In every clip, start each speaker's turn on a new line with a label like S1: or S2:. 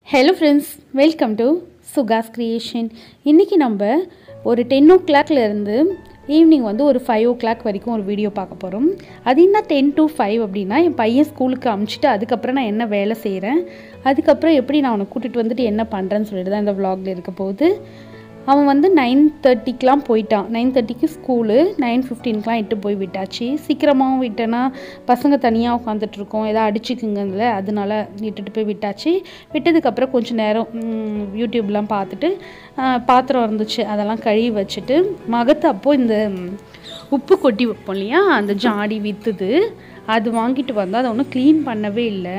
S1: hello friends welcome to Sugas creation இன்றைக்கி நம்ம ஒரு டென் ஓ இருந்து ஈவினிங் வந்து ஒரு ஃபைவ் ஓ கிளாக் வரைக்கும் ஒரு வீடியோ பார்க்க போகிறோம் அது என்ன டென் டு ஃபைவ் அப்படின்னா என் பையன் ஸ்கூலுக்கு அமுச்சிட்டு அதுக்கப்புறம் நான் என்ன வேலை செய்கிறேன் அதுக்கப்புறம் எப்படி நான் அவனை கூட்டிகிட்டு வந்துட்டு என்ன பண்ணுறேன்னு சொல்லிட்டு தான் இந்த vlogல இருக்க போகுது அவன் வந்து நைன் தேர்ட்டிக்கெலாம் போயிட்டான் நைன் தேர்ட்டிக்கு ஸ்கூலு நைன் ஃபிஃப்டீனுக்குலாம் இட்டு போய் விட்டாச்சு சீக்கிரமாகவும் விட்டேன்னா பசங்க தனியாக உட்காந்துட்ருக்கோம் ஏதாவது அடிச்சுக்குங்கல அதனால விட்டுட்டு போய் விட்டாச்சு விட்டதுக்கப்புறம் கொஞ்சம் நேரம் ம், யூடியூப்லாம் பார்த்துட்டு ஆ, பாத்திரம் இருந்துச்சு அதெல்லாம் கழுவி வச்சுட்டு மகத்து அப்போது இந்த ம், உப்பு கொட்டி வைப்போம் இல்லையா அந்த ஜாடி விற்றுது அது வாங்கிட்டு வந்தோம் அதை ஒன்றும் க்ளீன் பண்ணவே இல்லை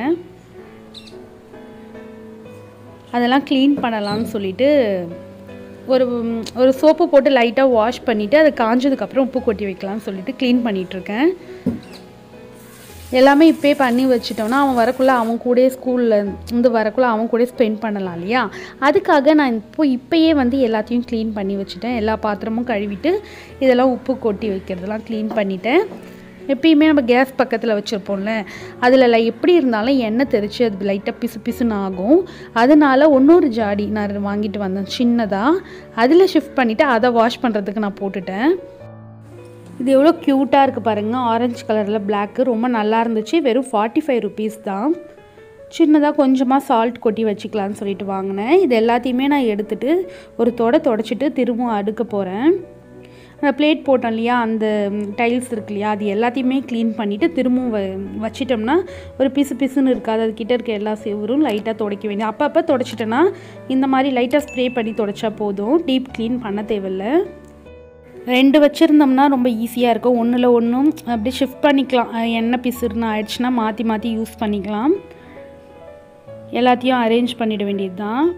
S1: அதெல்லாம் க்ளீன் பண்ணலாம்னு சொல்லிட்டு ஒரு ம், ஒரு சோப்பு போட்டு லைட்டாக வாஷ் பண்ணிவிட்டு அதை காஞ்சதுக்கப்புறம் உப்பு கொட்டி வைக்கலாம்னு சொல்லிட்டு க்ளீன் பண்ணிகிட்ருக்கேன் எல்லாமே இப்போயே பண்ணி வச்சிட்டோம்னா அவன் வரக்குள்ளே அவன் கூடயே ஸ்கூலில் இருந்து வரக்குள்ளே அவன் கூட ஸ்பெண்ட் பண்ணலாம் இல்லையா அதுக்காக நான் இப்போ இப்போயே வந்து எல்லாத்தையும் க்ளீன் பண்ணி வச்சுட்டேன் எல்லா பாத்திரமும் கழுவிட்டு இதெல்லாம் உப்பு கொட்டி வைக்கிறதெல்லாம் க்ளீன் பண்ணிட்டேன் எப்பயுமே நம்ம கேஸ் பக்கத்தில் வச்சுருப்போம்ல அதில் எப்படி இருந்தாலும் எண்ணெய் தெரிச்சு அது லைட்டாக பிசு பிசுன்னு ஆகும் அதனால இன்னொரு ஜாடி நான் வாங்கிட்டு வந்தேன் சின்னதாக அதில் ஷிஃப்ட் பண்ணிவிட்டு அதை வாஷ் பண்ணுறதுக்கு நான் போட்டுட்டேன் இது எவ்வளோ க்யூட்டாக இருக்குது பாருங்கள் ஆரஞ்சு கலரில் பிளாக்கு ரொம்ப நல்லா இருந்துச்சு வெறும் ஃபார்ட்டி ஃபைவ் ருபீஸ் தான் சின்னதாக கொஞ்சமாக சால்ட் கொட்டி வச்சுக்கலான்னு சொல்லிட்டு வாங்கினேன் இது எல்லாத்தையுமே நான் எடுத்துட்டு ஒரு தொடை தொடச்சிட்டு திரும்பவும் அடுக்க போகிறேன் அந்த பிளேட் போட்டோம் இல்லையா அந்த டைல்ஸ் இருக்கு இல்லையா அது எல்லாத்தையுமே க்ளீன் பண்ணிவிட்டு திரும்பவும் வ வச்சிட்டோம்னா ஒரு பிசு பிசுன்னு இருக்காது அது கிட்ட இருக்க எல்லா செவரும் லைட்டாக துடைக்க வேண்டியது அப்பப்போ தொடச்சிட்டோன்னா இந்த மாதிரி லைட்டாக ஸ்ப்ரே பண்ணி தொடச்சா போதும் டீப் க்ளீன் பண்ண தேவையில்லை ரெண்டு வச்சுருந்தோம்னா ரொம்ப ஈஸியாக இருக்கும் ஒன்றில் ஒன்றும் அப்படியே ஷிஃப்ட் பண்ணிக்கலாம் அஹ் எண்ணெய் பிசுறுன்னு ஆயிடுச்சுன்னா மாற்றி மாற்றி யூஸ் பண்ணிக்கலாம் எல்லாத்தையும் அரேஞ்ச் பண்ணிட வேண்டியது தான்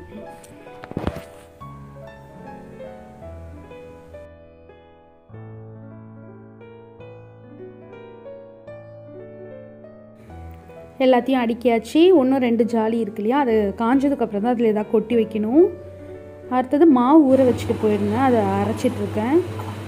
S1: எல்லாத்தையும் அடுக்கியாச்சு ஒன்றும் ரெண்டு ஜாலி இருக்கு இல்லையா அது காஞ்சதுக்கப்புறம் தான் அதில் எதாவது கொட்டி வைக்கணும் அடுத்தது மாவு ஊற வச்சுட்டு போயிருந்தேன் அதை அரைச்சிட்ருக்கேன்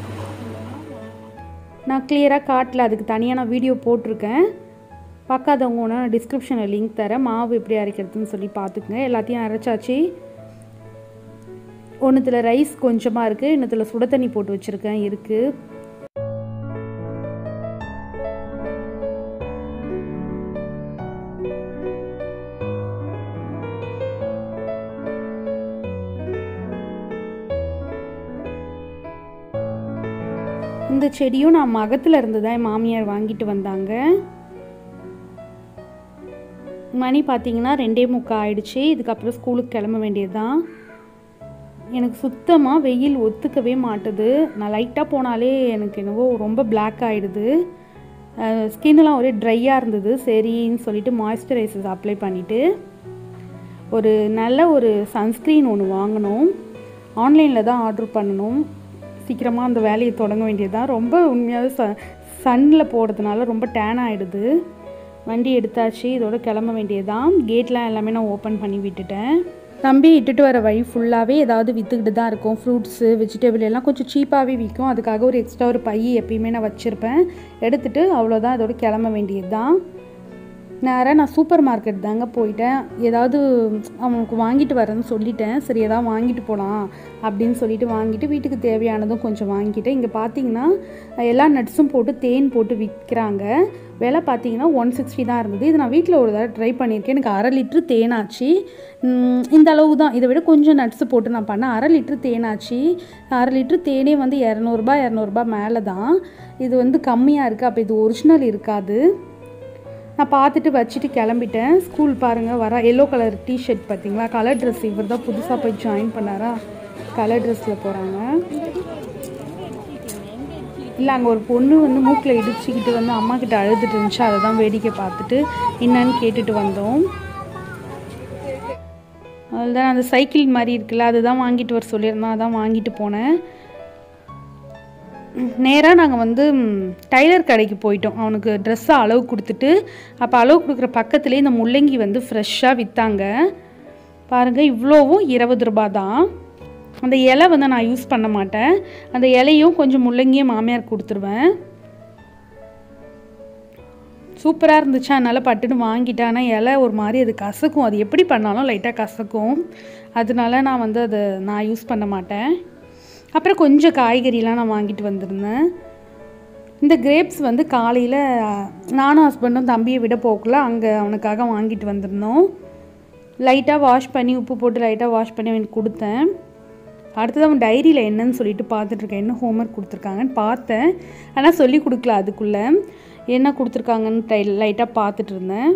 S1: நான் கிளியராக காட்டல அதுக்கு தனியாக நான் வீடியோ போட்டிருக்கேன் பார்க்காதவங்க ஒன்றா நான் டிஸ்கிரிப்ஷனில் லிங்க் தரேன் மாவு எப்படி அரைக்கிறதுன்னு சொல்லி பார்த்துக்குங்க எல்லாத்தையும் அரைச்சாச்சு ஒன்றுத்தில் ரைஸ் கொஞ்சமாக இருக்குது இன்னத்தில் சுட தண்ணி போட்டு வச்சுருக்கேன் இருக்குது இந்த செடியும் நான் மகத்தில் இருந்து தான் என் மாமியார் வாங்கிட்டு வந்தாங்க மணி பார்த்தீங்கன்னா ரெண்டே முக்கால் ஆயிடுச்சு இதுக்கப்புறம் ஸ்கூலுக்கு கிளம்ப வேண்டியது தான் எனக்கு சுத்தமாக வெயில் ஒத்துக்கவே மாட்டுது நான் லைட்டாக போனாலே எனக்கு என்னவோ ரொம்ப பிளாக் ஆகிடுது ஸ்கின்லாம் ஒரே ட்ரையாக இருந்தது சரின்னு சொல்லிட்டு மாய்ஸ்சரைசர்ஸ் அப்ளை பண்ணிவிட்டு ஒரு நல்ல ஒரு சன்ஸ்க்ரீன் ஒன்று வாங்கினோம் ஆன்லைனில் தான் ஆர்டர் பண்ணணும் சீக்கிரமாக அந்த வேலையை தொடங்க வேண்டியது தான் ரொம்ப உண்மையாகவே ச சன்னில் போடுறதுனால ரொம்ப டேன் ஆகிடுது வண்டி எடுத்தாச்சு இதோட கிளம்ப வேண்டியதுதான் கேட்லாம் எல்லாமே நான் ஓப்பன் பண்ணி விட்டுட்டேன் தம்பி இட்டுட்டு வர வழி ஃபுல்லாகவே ஏதாவது விற்றுக்கிட்டு தான் இருக்கும் ஃப்ரூட்ஸு வெஜிடபிள் எல்லாம் கொஞ்சம் சீப்பாகவே விற்கும் அதுக்காக ஒரு எக்ஸ்ட்ரா ஒரு பை எப்பயுமே நான் வச்சுருப்பேன் எடுத்துட்டு அவ்வளோதான் இதோட கிளம்ப வேண்டியது தான் நேராக நான் சூப்பர் மார்க்கெட் தாங்க போயிட்டேன் ஏதாவது அவனுக்கு வாங்கிட்டு வரேன்னு சொல்லிட்டேன் சரி ஏதாவது வாங்கிட்டு போகலாம் அப்படின்னு சொல்லிட்டு வாங்கிட்டு வீட்டுக்கு தேவையானதும் கொஞ்சம் வாங்கிட்டேன் இங்கே பார்த்தீங்கன்னா எல்லா நட்ஸும் போட்டு தேன் போட்டு விற்கிறாங்க விலை பார்த்தீங்கன்னா ஒன் சிக்ஸ்டி தான் இருந்தது இது நான் வீட்டில் ஒரு தடவை ட்ரை பண்ணியிருக்கேன் எனக்கு அரை லிட்ரு தேனாச்சு உம், இந்த அளவு தான் இதை விட கொஞ்சம் நட்ஸு போட்டு நான் பண்ணேன் அரை லிட்ரு தேனாச்சு அரை லிட்ரு தேனே வந்து இரநூறுபா இரநூறுபா மேலே தான் இது வந்து கம்மியாக இருக்குது அப்போ இது ஒரிஜினல் இருக்காது நான் பார்த்துட்டு வச்சுட்டு கிளம்பிட்டேன் ஸ்கூல் பாருங்கள் வர எல்லோ கலர் டிஷர்ட் பார்த்தீங்களா கலர் ட்ரெஸ் இவர் தான் புதுசாக போய் ஜாயின் பண்ணாரா கலர் ட்ரெஸ்ஸில் போகிறாங்க இல்லை அங்கே ஒரு பொண்ணு வந்து மூக்கில் இடிச்சுக்கிட்டு வந்து அம்மா கிட்ட அழுதுட்டு இருந்துச்சு அதை தான் வேடிக்கை பார்த்துட்டு என்னன்னு கேட்டுட்டு வந்தோம் அதுதான் அந்த சைக்கிள் மாதிரி இருக்குல்ல அதுதான் வாங்கிட்டு வர சொல்லியிருந்தோம் அதான் வாங்கிட்டு போனேன் நேராக நாங்கள் வந்து ம், டைலர் கடைக்கு போயிட்டோம் அவனுக்கு ட்ரெஸ்ஸை அளவு கொடுத்துட்டு அப்போ அளவு கொடுக்குற பக்கத்துலேயே இந்த முள்ளங்கி வந்து ஃப்ரெஷ்ஷாக விற்றாங்க பாருங்கள் இவ்வளோவும் இருபது ரூபா தான் அந்த இலை வந்து நான் யூஸ் பண்ண மாட்டேன் அந்த இலையும் கொஞ்சம் முள்ளங்கியும் மாமியார் கொடுத்துருவேன் சூப்பராக இருந்துச்சு அதனால் பட்டுன்னு வாங்கிட்டேன் ஆனால் இலை ஒரு மாதிரி அது கசக்கும் அது எப்படி பண்ணாலும் லைட்டாக கசக்கும் அதனால நான் வந்து அதை நான் யூஸ் பண்ண மாட்டேன் அப்புறம் கொஞ்சம் காய்கறிலாம் நான் வாங்கிட்டு வந்திருந்தேன் இந்த கிரேப்ஸ் வந்து காலையில் நானும் ஹஸ்பண்டும் தம்பியை விட போகல அங்கே அவனுக்காக வாங்கிட்டு வந்திருந்தோம் லைட்டாக வாஷ் பண்ணி உப்பு போட்டு லைட்டாக வாஷ் பண்ணி அவனுக்கு கொடுத்தேன் அடுத்தது அவன் டைரியில் என்னன்னு சொல்லிட்டு பார்த்துட்ருக்கேன் என்ன ஹோம்ஒர்க் கொடுத்துருக்காங்கன்னு பார்த்தேன் ஆனால் சொல்லி கொடுக்கல அதுக்குள்ளே என்ன கொடுத்துருக்காங்கன்னு டை லைட்டாக பார்த்துட்டு இருந்தேன்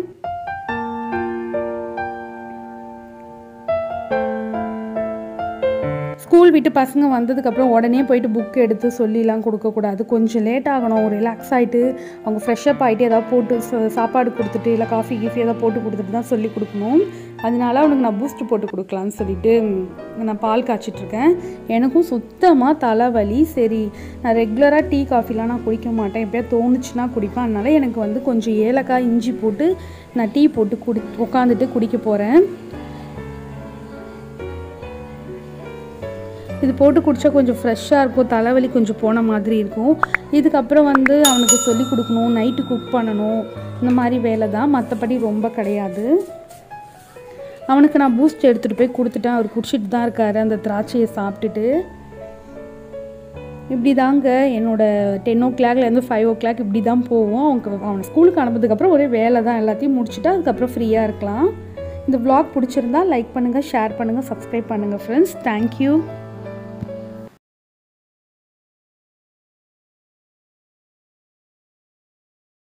S1: ஸ்கூல் விட்டு பசங்க வந்ததுக்கப்புறம் உடனே போயிட்டு புக் எடுத்து சொல்லிலாம் கொடுக்கக்கூடாது கொஞ்சம் லேட் ஆகணும் ரிலாக்ஸ் ஆகிட்டு அவங்க ஃப்ரெஷ்அப் ஆகிட்டு ஏதாவது போட்டு ச- சாப்பாடு கொடுத்துட்டு இல்லை காஃபி கீஃபி ஏதாவது போட்டு கொடுத்துட்டு தான் சொல்லி கொடுக்கணும் அதனால அவனுக்கு நான் பூஸ்ட் போட்டு கொடுக்கலான்னு சொல்லிட்டு ம், நான் பால் காய்ச்சிட்ருக்கேன் எனக்கும் சுத்தமாக தலைவலி சரி நான் ரெகுலராக டீ காஃபிலாம் நான் குடிக்க மாட்டேன் எப்போயா தோணுச்சுன்னா குடிப்பேன் அதனால எனக்கு வந்து கொஞ்சம் ஏலக்காய் இஞ்சி போட்டு நான் டீ போட்டு குடி உட்காந்துட்டு குடிக்க போகிறேன் இது போட்டு குடித்தா கொஞ்சம் ஃப்ரெஷ்ஷாக இருக்கும் தலைவலி கொஞ்சம் போன மாதிரி இருக்கும் இதுக்கப்புறம் வந்து அவனுக்கு சொல்லி கொடுக்கணும் நைட்டு குக் பண்ணணும் இந்த மாதிரி வேலை தான் மற்றபடி ரொம்ப கிடையாது அவனுக்கு நான் பூஸ்ட் எடுத்துகிட்டு போய் கொடுத்துட்டேன் அவர் குடிச்சிட்டு தான் இருக்காரு அந்த திராட்சையை சாப்பிட்டுட்டு இப்படி தாங்க என்னோட டென் ஓ கிளாக்லேருந்து ஃபைவ் ஓ கிளாக் இப்படி தான் போவோம் அவங்க அவனை ஸ்கூலுக்கு அனுப்புறதுக்கப்புறம் ஒரே வேலை தான் எல்லாத்தையும் முடிச்சுட்டு அதுக்கப்புறம் ஃப்ரீயாக இருக்கலாம் இந்த vlog பிடிச்சிருந்தா லைக் பண்ணுங்கள் ஷேர் பண்ணுங்கள் சப்ஸ்கிரைப் பண்ணுங்கள் ஃப்ரெண்ட்ஸ் தேங்க்யூ